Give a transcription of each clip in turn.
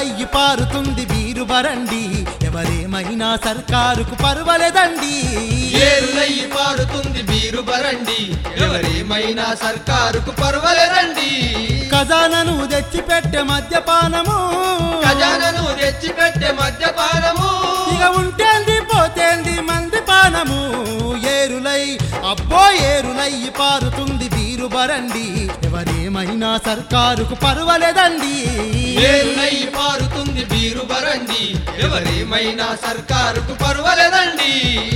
ఏరులయ్యి పారుతుంది వీరు బరండి ఎవరేమైనా సర్కారుకు పర్వాలేదండి ఏరులయ్యి పారుతుంది బీరు బరండి ఎవరేమైనా సర్కారుకు పర్వాలేదండి ఖజానను తెచ్చిపెట్టే మద్యపానము ఖజానను తెచ్చిపెట్టే మద్యపానము ఇక ఉంటేంది పోతేంది మంది పానము ఏరులై అబ్బో ఏరులయ్యి పారుతుంది వీరు బరండి ఎవరేమైనా సర్కారుకు పర్వాలేదండి ఏరులయ్యి పారుతుంది బీరు బరండి ఎవరేమైనా సర్కారుకు పర్వాలేదండి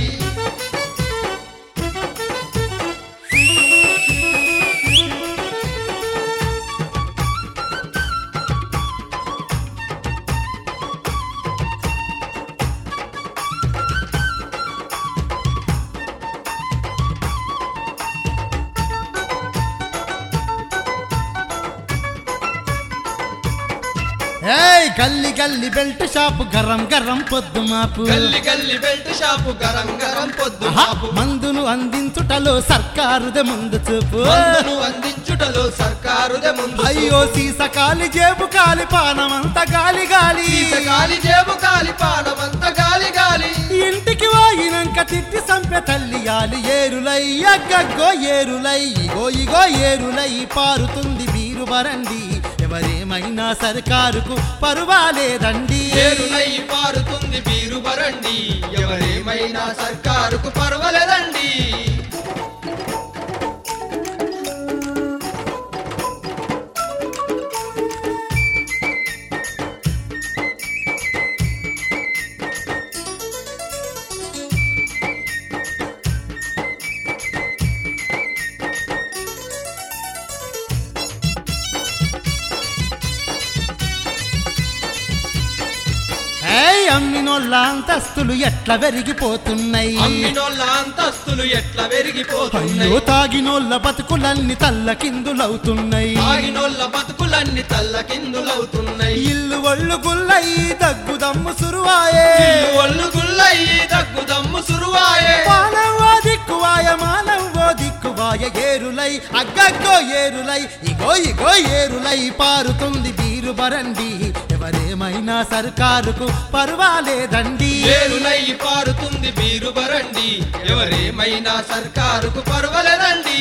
ఏయ్ గల్లి గల్లి బెల్ట్ షాపు గరం గరం పొద్దు మాపు గల్లి గల్లి బెల్ట్ షాపు గరం గరం పొద్దు ఆహా, షాపు మందును అందించుటలో సర్కారుదే ముందు చూపు మందును అందించుటలో సర్కారుదే ముందు అయ్యో సీస కాలి జేబు కాలి పానమంత గాలి గాలి గాలి జేబు కాలి పానమంత గాలి గాలి ఇంటికి పోయినాక తిట్టి సంపె తల్లియాలి ఏరులై అగ్గగ్గో ఏరులై ఇగో ఇగో ఏరులై పారుతుంది వీరు బరండి ఎవరేమైనా సర్కారుకు పర్వాలేదండి ఏరులయ్యి పారుతుంది బీరు బరండి ఎవరేమైనా సర్కారుకు పర్వాలేదండి ఏయ్ అమ్మినోళ్ళ అంతస్తులు ఎట్లా పెరిగిపోతున్నాయి అమ్మినోళ్ళ అంతస్తులు ఎట్లా పెరిగిపోతున్నాయి అయ్యో తాగినోళ్ళ బతుకులన్నీ తల్లకిందులవుతున్నాయి ఆగినోళ్ళ బతుకులన్నీ తల్లకిందులవుతున్నాయి ఇల్లు ఒళ్ళు గుల్లయి దగ్గు దమ్ము సురువాయే ఇల్లు ఒళ్ళు గుల్లయ్యి దగ్గు దమ్ము సురువాయే మానవో దిక్కువాయ మానవో దిక్కువాయ ఏరులై అగ్గగ్గో ఏరులై ఇగో ఇగో ఏరులై పారుతుంది వీరు బరండి ఎవరేమైనా సర్కారుకు పర్వాలేదండి ఏరులయ్యి పారుతుంది బీరు బరండి ఎవరేమైనా సర్కారుకు పర్వాలేదండి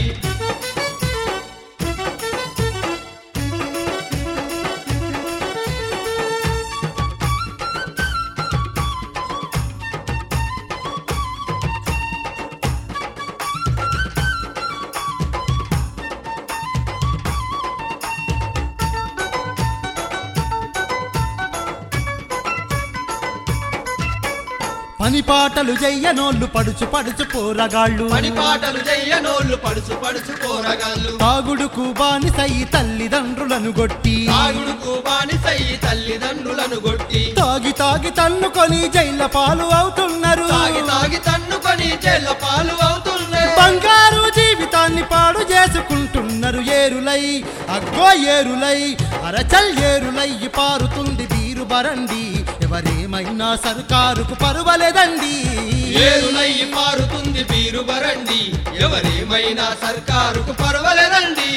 పని పాటలు చెయ్యనోళ్ళు పడుచు పడుచు పోరగాళ్ళు పని పాటలు చెయ్యనోళ్ళు పడుచు పడుచు పోరగాళ్ళు తాగుడుకు బానిసై తల్లిదండ్రులను కొట్టి తాగుడుకు బానిసయ్యి తల్లిదండ్రులను కొట్టి తాగి తాగి తన్నుకొని జైళ్ళ పాలు అవుతున్నారు తాగి తాగి తన్నుకొని చెల్ల పాలు అవుతున్నాయి బంగారు జీవితాన్ని పాడు చేసుకుంటున్నారు ఏరులై అగ్గో ఏరులై అరచల్ ఏరులై పారుతుంది వీరు బరండి ఎవరేమైనా సర్కారుకు పర్వాలేదండి ఏరులయ్యి పారుతుంది బీరు బరండి ఎవరేమైనా సర్కారుకు పర్వాలేదండి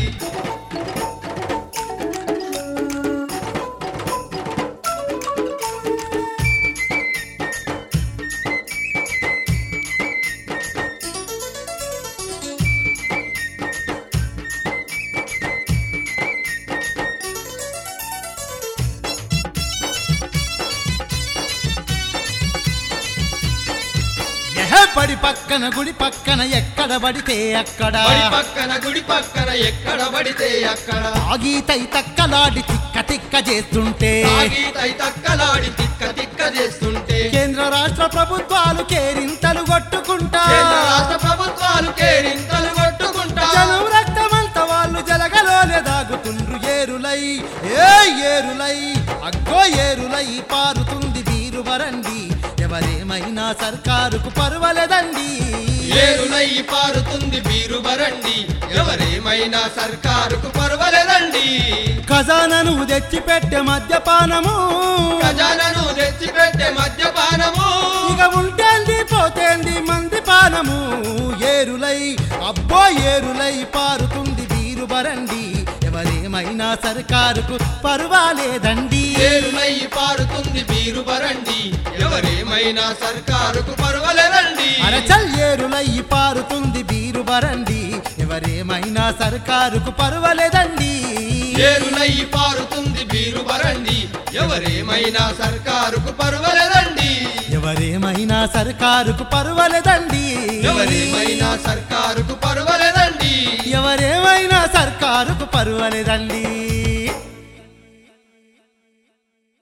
ఎహ పడి పక్కన గుడి పక్కన ఎక్కడ పడితే అక్కడ బడి పక్కన గుడి పక్కన ఎక్కడ పడితే అక్కడ ఆగి తై తక్కలాడి తిక్క తిక్క చేస్తుంటే తాగి తై తక్కలాడి తిక్క తిక్క చేస్తుంటే కేంద్ర రాష్ట్ర ప్రభుత్వాలు కేరింతలు కొట్టుకుంటా కేంద్ర రాష్ట్ర ప్రభుత్వాలు కేరింతలు కొట్టుకుంటా జనం రక్తమంత వాళ్ళు జలగలోనే దాగుతుండ్రు ఏరులై ఏ ఏరులై అగ్గో ఏరులై పారుతుంది వీరు వరండి ఎవరేమైనా సర్కారుకు పర్వాలేదండి ఏరులయ్యి పారుతుంది బీరు బరండి ఎవరేమైనా సర్కారుకు పర్వాలేదండి ఖజానను తెచ్చిపెట్టే మద్యపానము ఖజానాను తెచ్చిపెట్టే మద్యపానము ఇక ఉంటేంది పోతేంది మంది పానము ఏరులై అబ్బో ఏరులై పారుతుంది వీరు బరండి ఎవరేమైనా ఎవరేమైనా సర్కారుకు పర్వాలేదండి పేరునయ్యి పారుతుంది బీరు బరండి ఎవరేమైనా సర్కారుకు పర్వలేదండి అరచల్ ఏరులయ్యి పారుతుంది బీరు బరండి ఎవరేమైనా సర్కారుకు పర్వాలేదండి ఏరునయ్యి పారుతుంది బీరు బరండి ఎవరేమైనా సర్కారుకు పర్వలేదండి ఎవరేమైనా సర్కారుకు పర్వాలేదండి ఎవరేమైనా సర్కారుకు పర్వలేదండి ఎవరేమైనా సర్కారుకు పర్వాలేదండి